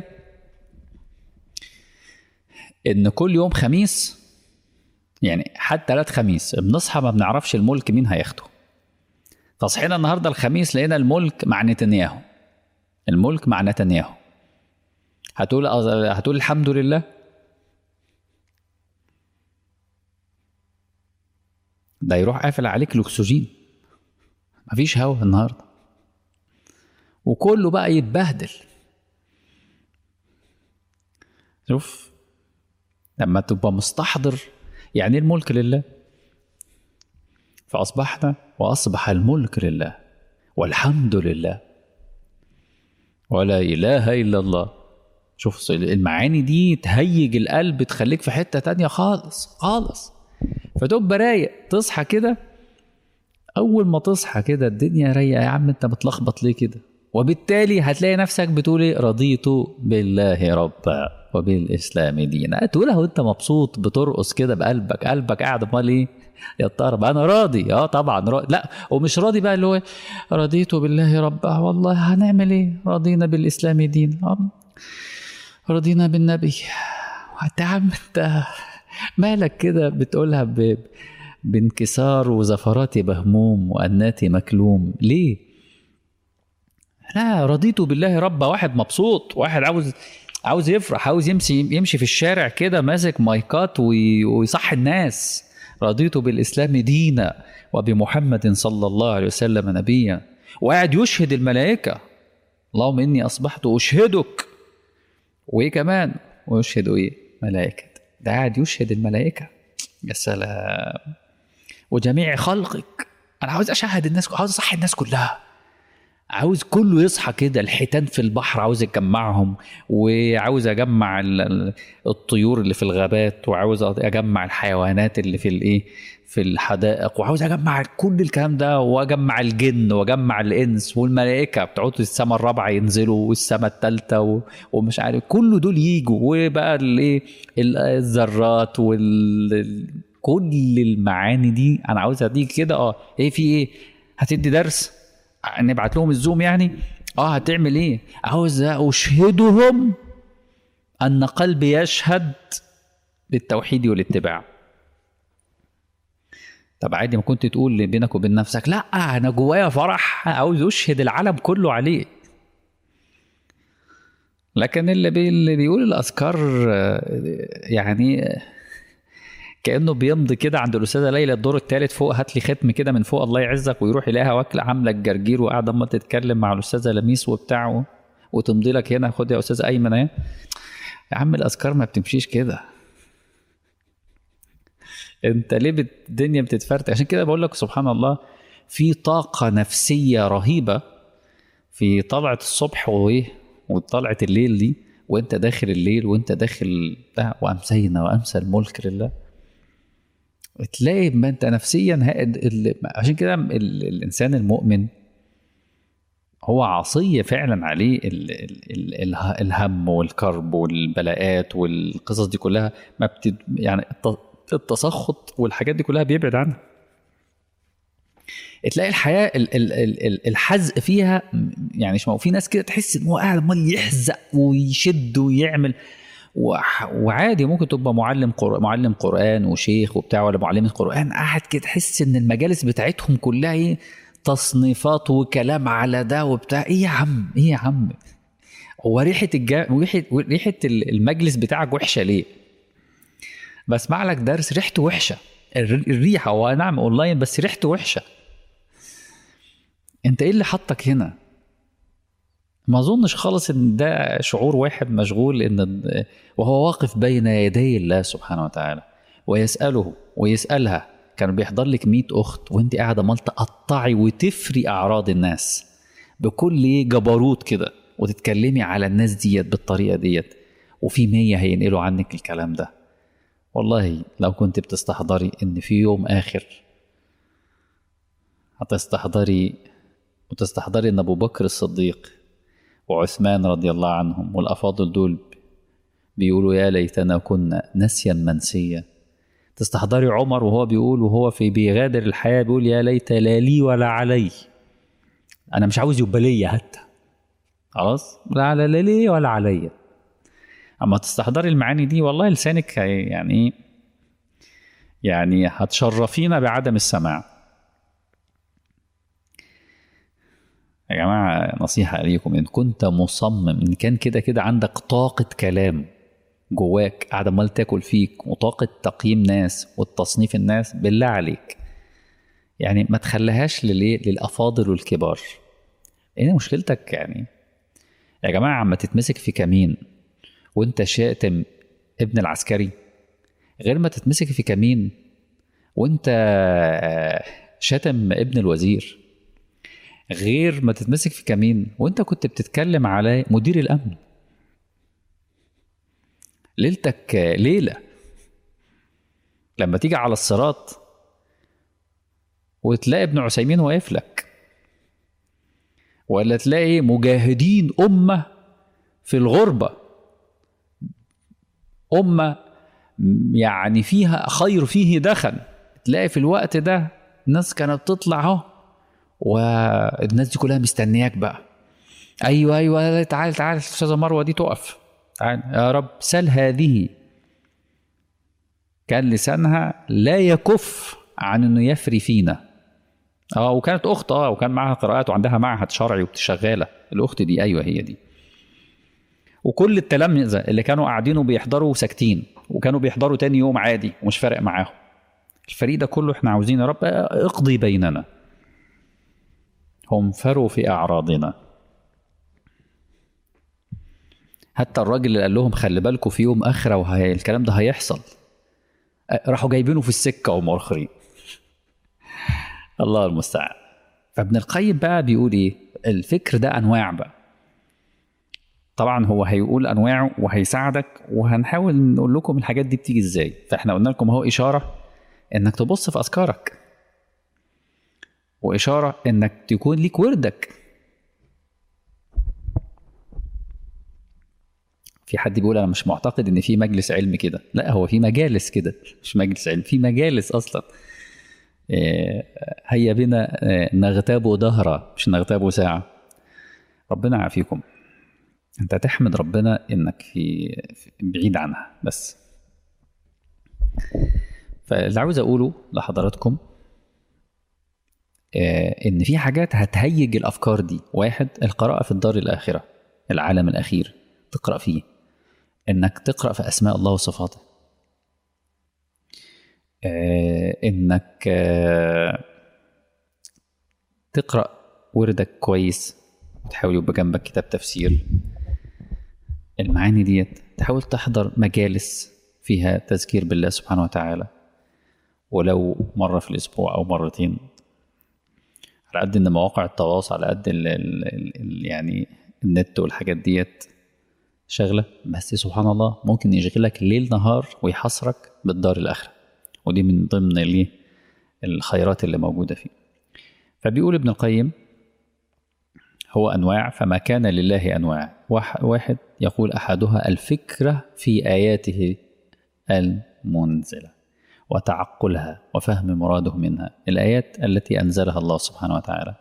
ان كل يوم خميس يعني حتى ثلاث خميس بنصحى ما بنعرفش الملك مين هياخده فصحينا النهارده الخميس لقينا الملك مع نتنياهو الملك مع نتنياهو هتقول هتقول الحمد لله ده يروح قافل عليك الاكسجين مفيش هوا النهارده وكله بقى يتبهدل شوف لما تبقى مستحضر يعني الملك لله فأصبحنا وأصبح الملك لله والحمد لله ولا إله إلا الله شوف المعاني دي تهيج القلب تخليك في حتة تانية خالص خالص فتبقى رايق تصحى كده أول ما تصحى كده الدنيا رايقة يا عم أنت متلخبط ليه كده وبالتالي هتلاقي نفسك بتقول ايه رضيت بالله ربا وبالاسلام دينا تقولها وانت مبسوط بترقص كده بقلبك قلبك قاعد امال ايه يا ترى بقى انا راضي اه طبعا راضي لا ومش راضي بقى اللي هو رضيت بالله ربا والله هنعمل ايه رضينا بالاسلام دين رضينا بالنبي يا عم انت مالك كده بتقولها ب... بانكسار وزفرات بهموم وانات مكلوم ليه لا رضيت بالله ربا واحد مبسوط واحد عاوز عاوز يفرح عاوز يمشي يمشي في الشارع كده ماسك مايكات وي- ويصحي الناس رضيت بالاسلام دينا وبمحمد صلى الله عليه وسلم نبيا وقاعد يشهد الملائكه اللهم اني اصبحت اشهدك وايه كمان ويشهد ايه ملائكه ده قاعد يشهد الملائكه يا سلام وجميع خلقك انا عاوز اشهد الناس عاوز اصحي الناس كلها عاوز كله يصحى كده الحيتان في البحر عاوز اجمعهم وعاوز اجمع ال- ال- الطيور اللي في الغابات وعاوز اجمع الحيوانات اللي في الايه في الحدائق وعاوز اجمع كل الكلام ده واجمع الجن واجمع الانس والملائكه بتوع السماء الرابعه ينزلوا والسماء الثالثه و- ومش عارف كل دول يجوا وبقى الايه ال- الذرات وال ال- كل المعاني دي انا عاوزها تيجي كده اه ايه في ايه هتدي درس نبعت لهم الزوم يعني اه هتعمل ايه عاوز اشهدهم ان قلبي يشهد بالتوحيد والاتباع طب عادي ما كنت تقول بينك وبين نفسك لا انا جوايا فرح عاوز اشهد العالم كله عليه لكن اللي, بي اللي بيقول الاذكار آه، يعني آه، كانه بيمضي كده عند الاستاذه ليلى الدور الثالث فوق هات لي ختم كده من فوق الله يعزك ويروح يلاقيها واكله عامله الجرجير وقاعده اما تتكلم مع الاستاذه لميس وبتاع وتمضي لك هنا خد يا استاذ ايمن اهي يا عم الاذكار ما بتمشيش كده انت ليه بت- الدنيا بتتفرتك عشان كده بقول لك سبحان الله في طاقه نفسيه رهيبه في طلعه الصبح وايه وطلعه الليل دي وانت داخل الليل وانت داخل ده وامسينا وامسى الملك لله تلاقي ما انت نفسيا ها- ال- عشان كده ال- الانسان المؤمن هو عصية فعلا عليه ال ال ال ال الهم والكرب والبلاءات والقصص دي كلها ما بتد يعني الت- التسخط والحاجات دي كلها بيبعد عنها تلاقي الحياة ال- ال- ال- ال- الحزق فيها م- يعني مش في ناس كده تحس ان هو قاعد عمال يحزق ويشد ويعمل وح- وعادي ممكن تبقى معلم قر... معلم قرآن وشيخ وبتاع ولا معلمة قرآن قاعد كده تحس ان المجالس بتاعتهم كلها ايه تصنيفات وكلام على ده وبتاع ايه يا عم ايه يا عم هو ريحة الجا... ريحة ريحة المجلس بتاعك وحشة ليه؟ بسمع لك درس ريحته وحشة الر- الريحة هو نعم اونلاين بس ريحته وحشة انت ايه اللي حطك هنا؟ ما اظنش خالص ان ده شعور واحد مشغول ان وهو واقف بين يدي الله سبحانه وتعالى ويساله ويسالها كان بيحضر لك 100 اخت وانت قاعده عمال تقطعي وتفري اعراض الناس بكل إيه جبروت كده وتتكلمي على الناس ديت بالطريقه ديت وفي 100 هينقلوا عنك الكلام ده والله لو كنت بتستحضري ان في يوم اخر هتستحضري وتستحضري ان ابو بكر الصديق وعثمان رضي الله عنهم والافاضل دول بيقولوا يا ليتنا كنا نسيا منسيا تستحضري عمر وهو بيقول وهو في بيغادر الحياه بيقول يا ليت لا لي ولا علي انا مش عاوز يبقى ليا حتى خلاص لا على لا لي ولا عليا اما تستحضري المعاني دي والله لسانك هي- يعني ايه يعني هتشرفينا بعدم السماع يا جماعة نصيحة ليكم إن كنت مصمم إن كان كده كده عندك طاقة كلام جواك قاعد عمال تاكل فيك وطاقة تقييم ناس والتصنيف الناس بالله عليك يعني ما تخليهاش للإيه للأفاضل والكبار لأن مشكلتك يعني يا جماعة عم تتمسك في كمين وأنت شاتم ابن العسكري غير ما تتمسك في كمين وأنت آه، شاتم ابن الوزير غير ما تتمسك في كمين وانت كنت بتتكلم على مدير الامن ليلتك ليله لما تيجي على الصراط وتلاقي ابن عثيمين واقف لك ولا تلاقي مجاهدين امه في الغربه امه يعني فيها خير فيه دخل تلاقي في الوقت ده الناس كانت تطلع اهو والناس دي كلها مستنياك بقى ايوه ايوه تعال تعال استاذه مروه دي تقف تعال يا رب سل هذه كان لسانها لا يكف عن انه يفري فينا اه وكانت اخت اه وكان معاها قراءات وعندها معهد شرعي وشغاله الاخت دي ايوه هي دي وكل التلامذه اللي كانوا قاعدين وبيحضروا ساكتين وكانوا بيحضروا تاني يوم عادي ومش فارق معاهم الفريق ده كله احنا عاوزين يا رب اقضي بيننا هم فروا في اعراضنا حتى الراجل اللي قال لهم خلي بالكم في يوم اخره وهي الكلام ده هيحصل راحوا جايبينه في السكه ومؤخرين الله المستعان فابن القيم بقى بيقول ايه الفكر ده انواع بقى طبعا هو هيقول انواعه وهيساعدك وهنحاول نقول لكم الحاجات دي بتيجي ازاي فاحنا قلنا لكم اهو اشاره انك تبص في اذكارك واشاره انك تكون ليك وردك في حد بيقول انا مش معتقد ان في مجلس علم كده لا هو في مجالس كده مش مجلس علم في مجالس اصلا هيا بنا نغتاب دهرا مش نغتاب ساعة ربنا يعافيكم انت تحمد ربنا انك في بعيد عنها بس فاللي عاوز اقوله لحضراتكم ان في حاجات هتهيج الافكار دي واحد القراءة في الدار الاخرة العالم الاخير تقرأ فيه انك تقرأ في اسماء الله وصفاته آه انك آه تقرا وردك كويس تحاول يبقى جنبك كتاب تفسير المعاني ديت تحاول تحضر مجالس فيها تذكير بالله سبحانه وتعالى ولو مرة في الأسبوع أو مرتين على قد إن مواقع التواصل على قد ال ال ال يعني النت والحاجات ديت شغلة بس سبحان الله ممكن يشغلك ليل نهار ويحصرك بالدار الآخرة ودي من ضمن الايه الخيرات اللي موجوده فيه فبيقول ابن القيم هو انواع فما كان لله انواع واحد يقول احدها الفكره في اياته المنزله وتعقلها وفهم مراده منها الايات التي انزلها الله سبحانه وتعالى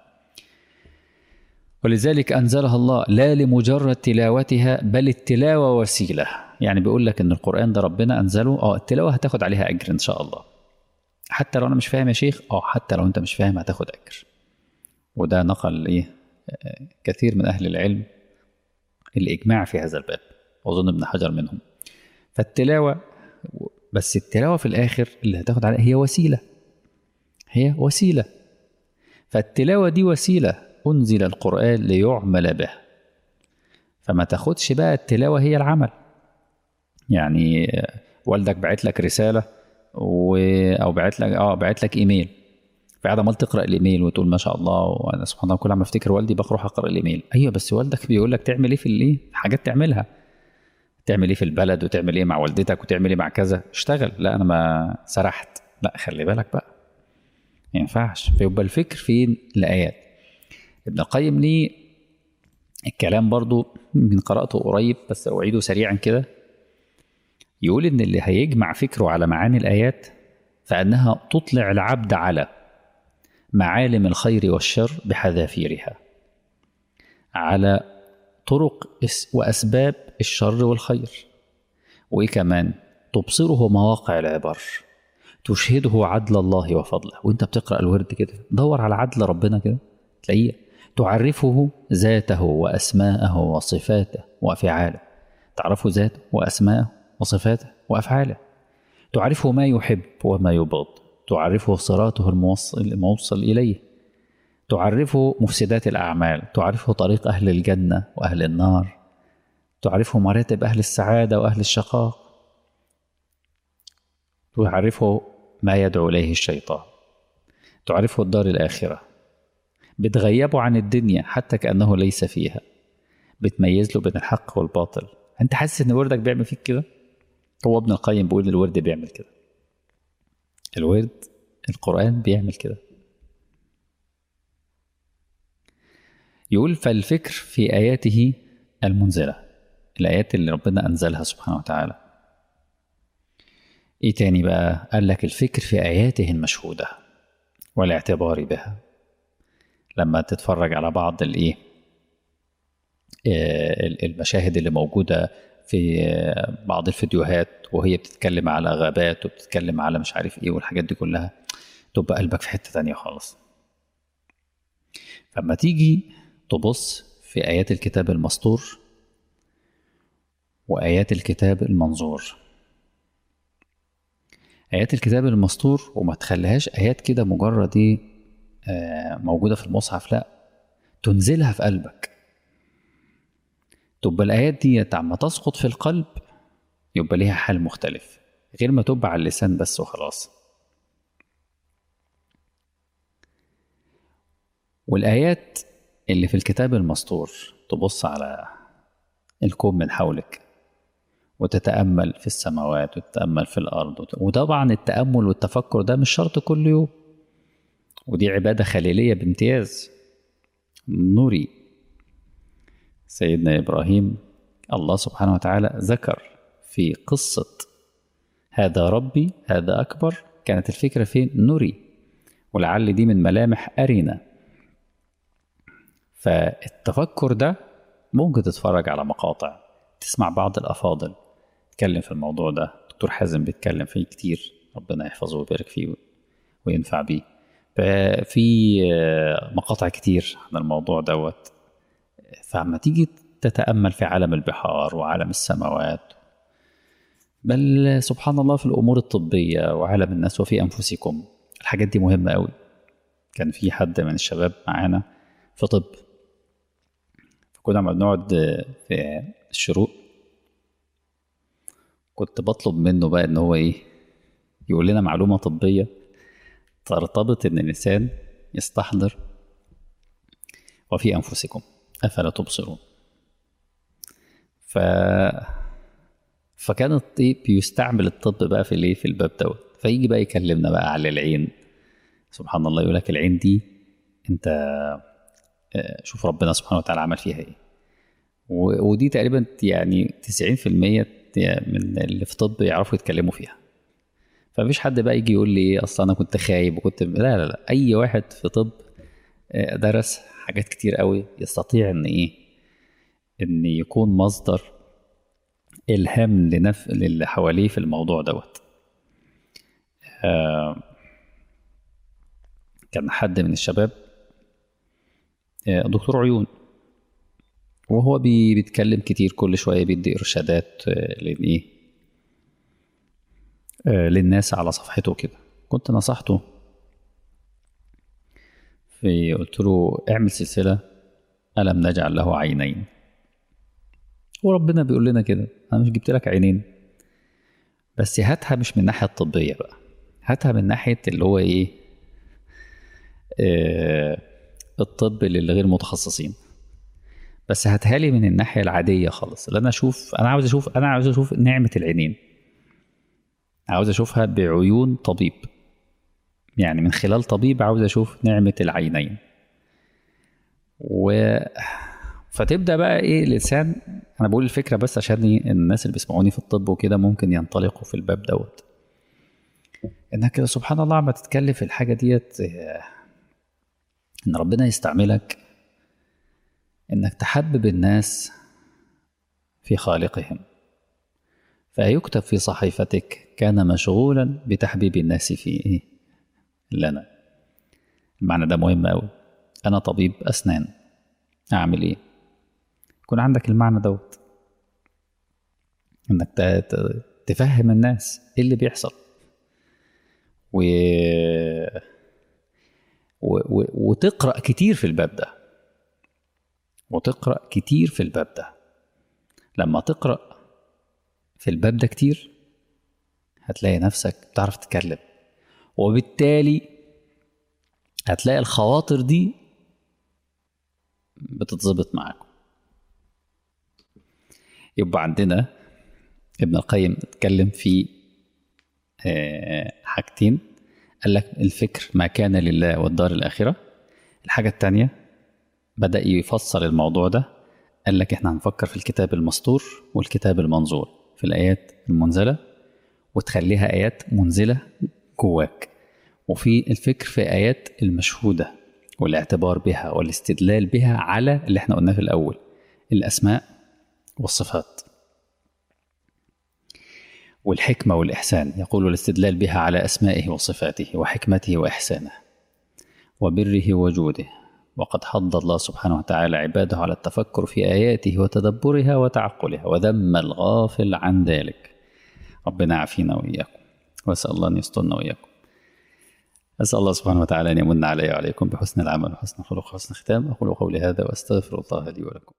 ولذلك انزلها الله لا لمجرد تلاوتها بل التلاوه وسيله يعني بيقول لك ان القران ده ربنا انزله اه التلاوه هتاخد عليها اجر ان شاء الله حتى لو انا مش فاهم يا شيخ اه حتى لو انت مش فاهم هتاخد اجر وده نقل ايه كثير من اهل العلم الاجماع في هذا الباب واظن ابن حجر منهم فالتلاوه بس التلاوه في الاخر اللي هتاخد عليها هي وسيله هي وسيله فالتلاوه دي وسيله انزل القران ليعمل به فما تاخدش بقى التلاوه هي العمل يعني والدك بعت لك رساله و... او بعت لك اه بعت لك ايميل فقاعد عمال تقرا الايميل وتقول ما شاء الله وانا سبحان الله كل ما افتكر والدي بروح اقرا الايميل ايوه بس والدك بيقول لك تعمل ايه في الايه حاجات تعملها تعمل ايه في البلد وتعمل ايه مع والدتك وتعمل ايه مع كذا اشتغل لا انا ما سرحت لا خلي بالك بقى ما ينفعش فيبقى الفكر في الايات ابن القيم ليه الكلام برضو من قراءته قريب بس اعيده سريعا كده يقول ان اللي هيجمع فكره على معاني الايات فانها تطلع العبد على معالم الخير والشر بحذافيرها على طرق واسباب الشر والخير وايه كمان تبصره مواقع العبر تشهده عدل الله وفضله وانت بتقرا الورد كده دور على عدل ربنا كده تلاقيه تعرفه ذاته واسماءه وصفاته وافعاله تعرفه ذاته واسماءه وصفاته وافعاله تعرفه ما يحب وما يبغض تعرفه صراطه الموصل, الموصل اليه تعرفه مفسدات الاعمال تعرفه طريق اهل الجنه واهل النار تعرفه مراتب اهل السعاده واهل الشقاء تعرفه ما يدعو اليه الشيطان تعرفه الدار الاخره بتغيبه عن الدنيا حتى كانه ليس فيها بتميز له بين الحق والباطل انت حاسس ان وردك بيعمل فيك كده هو ابن القيم بيقول الورد بيعمل كده الورد القرآن بيعمل كده يقول فالفكر في آياته المنزلة الآيات اللي ربنا أنزلها سبحانه وتعالى إيه تاني بقى قال لك الفكر في آياته المشهودة والاعتبار بها لما تتفرج على بعض الإيه المشاهد اللي موجودة في بعض الفيديوهات وهي بتتكلم على غابات وبتتكلم على مش عارف ايه والحاجات دي كلها تبقى قلبك في حتة تانية خالص فلما تيجي تبص في آيات الكتاب المسطور وآيات الكتاب المنظور آيات الكتاب المسطور وما تخليهاش آيات كده مجرد إيه آه موجودة في المصحف لأ تنزلها في قلبك تبقى الآيات دي عما تسقط في القلب يبقى ليها حال مختلف غير ما تبقى على اللسان بس وخلاص والآيات اللي في الكتاب المسطور تبص على الكون من حولك وتتأمل في السماوات وتتأمل في الأرض وطبعا التأمل والتفكر ده مش شرط كل يوم ودي عبادة خليلية بامتياز نوري سيدنا إبراهيم الله سبحانه وتعالى ذكر في قصة هذا ربي هذا أكبر كانت الفكرة فين نوري ولعل دي من ملامح أرنا فالتفكر ده ممكن تتفرج على مقاطع تسمع بعض الأفاضل اتكلم في الموضوع ده دكتور حازم بيتكلم فيه كتير ربنا يحفظه ويبارك فيه وينفع بيه ففي مقاطع كتير عن الموضوع دوت فعما تيجي تتأمل في عالم البحار وعالم السماوات بل سبحان الله في الأمور الطبية وعالم الناس وفي أنفسكم الحاجات دي مهمة قوي كان في حد من الشباب معانا في طب فكنا لما بنقعد في الشروق كنت بطلب منه بقى ان هو ايه يقول لنا معلومة طبية ترتبط ان الانسان يستحضر وفي انفسكم افلا تبصرون ف فكانت ايه بيستعمل الطب بقى في الايه في الباب دوت فيجي بقى يكلمنا بقى على العين سبحان الله يقول لك العين دي انت شوف ربنا سبحانه وتعالى عمل فيها ايه ودي تقريبا يعني 90% من اللي في طب يعرفوا يتكلموا فيها فمفيش حد بقى يجي يقول لي ايه اصل انا كنت خايب وكنت لا لا لا اي واحد في طب درس حاجات كتير قوي يستطيع ان ايه ان يكون مصدر الهام لنف... للي حواليه في الموضوع دوت آه كان حد من الشباب آه دكتور عيون وهو بي... بيتكلم كتير كل شويه بيدي ارشادات آه لان ايه آه للناس على صفحته كده كنت نصحته في قلت له اعمل سلسله الم نجعل له عينين وربنا بيقول لنا كده انا مش جبت لك عينين بس هاتها مش من الناحيه الطبيه بقى هاتها من ناحيه اللي هو ايه آه الطب للغير متخصصين بس هاتها لي من الناحيه العاديه خالص اللي انا اشوف انا عاوز اشوف انا عاوز اشوف نعمه العينين عاوز اشوفها بعيون طبيب يعني من خلال طبيب عاوز اشوف نعمه العينين و فتبدا بقى ايه الانسان انا بقول الفكره بس عشان الناس اللي بيسمعوني في الطب وكده ممكن ينطلقوا في الباب دوت انك سبحان الله عم تتكلم في الحاجه ديت ان ربنا يستعملك انك تحبب الناس في خالقهم فيكتب في صحيفتك كان مشغولا بتحبيب الناس في ايه لنا المعنى ده مهم قوي انا طبيب اسنان اعمل ايه يكون عندك المعنى دوت انك تفهم الناس ايه اللي بيحصل و... و... و... وتقرا كتير في الباب ده وتقرا كتير في الباب ده لما تقرا في الباب ده كتير هتلاقي نفسك بتعرف تتكلم وبالتالي هتلاقي الخواطر دي بتتظبط معاكم يبقى عندنا ابن القيم اتكلم في حاجتين قال لك الفكر ما كان لله والدار الآخرة الحاجة التانية بدأ يفسر الموضوع ده قال لك احنا هنفكر في الكتاب المسطور والكتاب المنظور في الآيات المنزلة وتخليها آيات منزلة جواك وفي الفكر في آيات المشهودة والاعتبار بها والاستدلال بها على اللي احنا قلناه في الأول الأسماء والصفات والحكمة والإحسان يقول الاستدلال بها على أسمائه وصفاته وحكمته وإحسانه وبره وجوده وقد حض الله سبحانه وتعالى عباده على التفكر في آياته وتدبرها وتعقلها وذم الغافل عن ذلك ربنا يعافينا وإياكم وأسأل الله أن يسترنا وإياكم أسأل الله سبحانه وتعالى أن يمن علي وعليكم بحسن العمل وحسن الخلق وحسن الختام أقول قولي هذا وأستغفر الله لي ولكم